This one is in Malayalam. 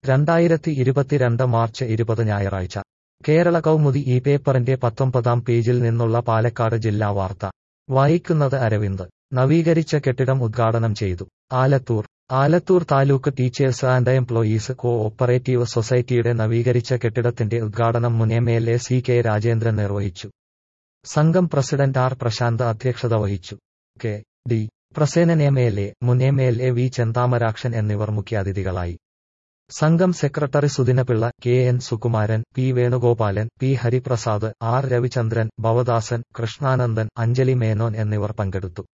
രണ്ടായിരത്തി ഇരുപത്തിരണ്ട് മാർച്ച് ഇരുപത് ഞായറാഴ്ച കേരള കൗമുദി ഈ പേപ്പറിന്റെ പത്തൊമ്പതാം പേജിൽ നിന്നുള്ള പാലക്കാട് ജില്ലാ വാർത്ത വായിക്കുന്നത് അരവിന്ദ് നവീകരിച്ച കെട്ടിടം ഉദ്ഘാടനം ചെയ്തു Alathur Alathur taluk teachers and employees cooperative സൊസൈറ്റിയുടെ നവീകരിച്ച കെട്ടിടത്തിന്റെ ഉദ്ഘാടനം മുൻ M L A C K Rajendran നിർവഹിച്ചു സംഘം പ്രസിഡന്റ് ആർ പ്രശാന്ത് അധ്യക്ഷത വഹിച്ചു K D Prasenan M L A മുൻ M L A V Chenthamarakshan എന്നിവർ മുഖ്യാതിഥികളായി സംഘം secretary Sudinapillai K N Sukumaran P Venugopalan P Hariprasad R Ravichandran Bhavadasan Krishnanandan Anjali Menon എന്നിവർ പങ്കെടുത്തു